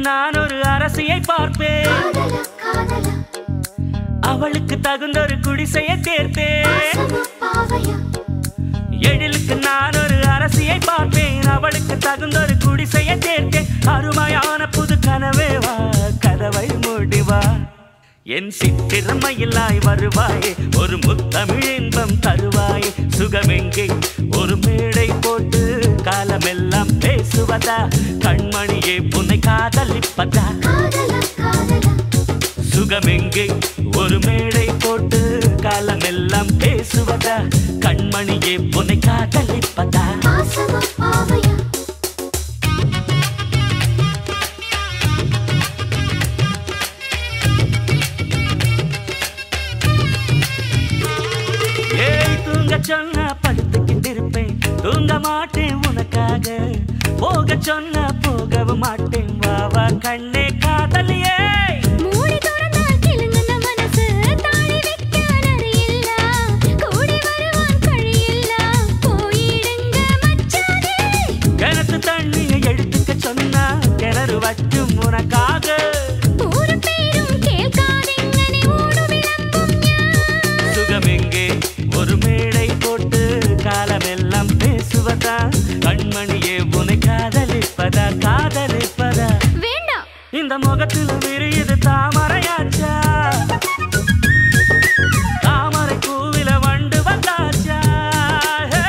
நான் ஒரு அரசியை பார்ப்பேன் காதலா காதலா அவளுக்கு தகுந்த ஒரு குடிசையை சேர்ப்பேன் பாசமா பாவையா எழிலுக்கு நான் ஒரு அரசியை பார்ப்பேன் அவளுக்கு தகுந்த ஒரு குடிசையை சேர்த்தேன் அருமையான புது கனவே வா கதவை மூடிவா என் சித்திரமையிலாய் வருவாயே ஒரு முத்தமிழ் இன்பம் தருவாயே சுகமெங்கே ஒரு மேடை போட்டு காலமெல்லாம் பேசுவதா கண்மணியே புனை காதலிப்பதா காதலா காதலா சுகமெங்கே ஒரு மேடை போட்டு காலமெல்லாம் பேசுவதா கண்மணியே புனை காதலிப்பதா பாசமா பாவையா ஏய் தூங்க சொன்னா படுத்துக்கிட்டு இருப்பேன் தூங்க மாட்டேன் உனக்காக போக சொன்னா போகவும் மாட்டேன் வா வா கண்ணே காதலியே மூடி திறந்தால் கிளுங்குன மனசு தாழி வைக்க நரியில்ல கூடி வருவான் கழியில்ல போயிடுங்க மச்சானே கிணத்து தண்ணியை எடுத்துக்க சொன்னா கிணறு வற்றும் உனக்காக ஊரு பேரும் கேட்காதெங்கனே ஊடு விளம்பும் ஞான் சுகமெங்கே ஒரு மேடை போட்டு காலமெல்லாம் பேசுவதா கண்மணியே உனை காதலிப்பதா காதலிப்பதா வேண்டாம் இந்த முகத்தில் விரியுது தாமரையாச்சா தாமரை பூவில வண்டு வந்தாச்சா ஹே!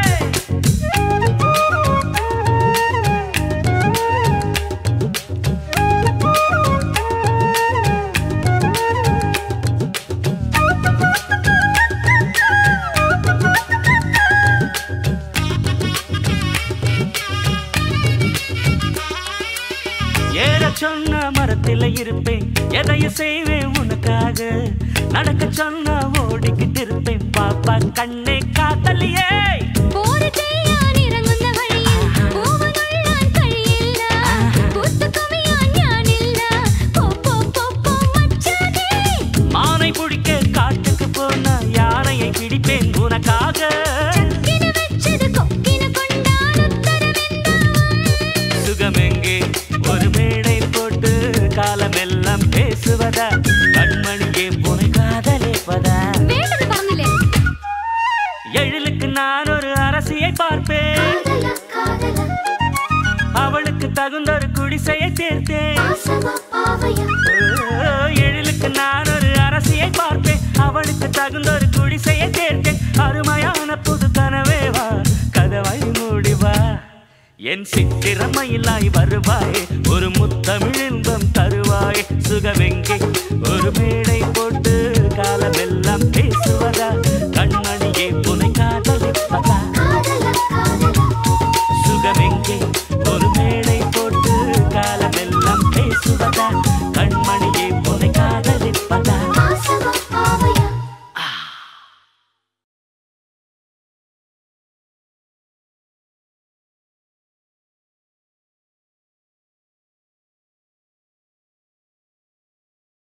ஏற சொன்ன மரத்தில் இருப்பேன் எதையும் செய்வேன் உனக்காக நடக்க சொன்னா ஓடிக்கிட்டு இருப்பேன் பாப்பா கண்ணே காத்தலியே போரு ചെയ്യാൻ ഇറങ്ങുന്ന വഴിയിൽ പൂവനുള്ളാൻ കഴിയില്ല പൂത്തുകുമിയാൻ ഞാനില്ല പോ പോ പോ പോ മച്ചാനേ மானை பிடிக்க காட்டுக்கு போன யானையை பிடிப்பேன் உனக்காக ചക്കിന് വെച്ചത് കൊക്കിന് കൊണ്ടാണ് ഉത്തരമെന്താവും சுகமெங்கே ஒரு மேடை போட்டு காலமெல்லாம் பேசுவதா கண்மணியே புனை காதலிப்பதா വേണ്ടത് പറഞ്ഞില്ലേ எழிலுக்கு நான் ஒரு அரசியை பார்ப்பேன் കാതല കാതല அவளுக்கு தகுந்த ஒரு குடிசையை சேர்த்தேன் പാസമ പാവയ ஓ, எழிலுக்கு நான் ஒரு அரசியை பார்ப்பேன் அவளுக்கு தகுந்த ஒரு குடிசையை சேர்த்தேன் அருமையான புது கனவே வா கதவை மூடிவா என் சித்திரமையிலாய் வருவாய் ஒரு முத்தமிழ் இன்பம் தருவாய் சுகமெங்கே ஒரு மேடை போட்டு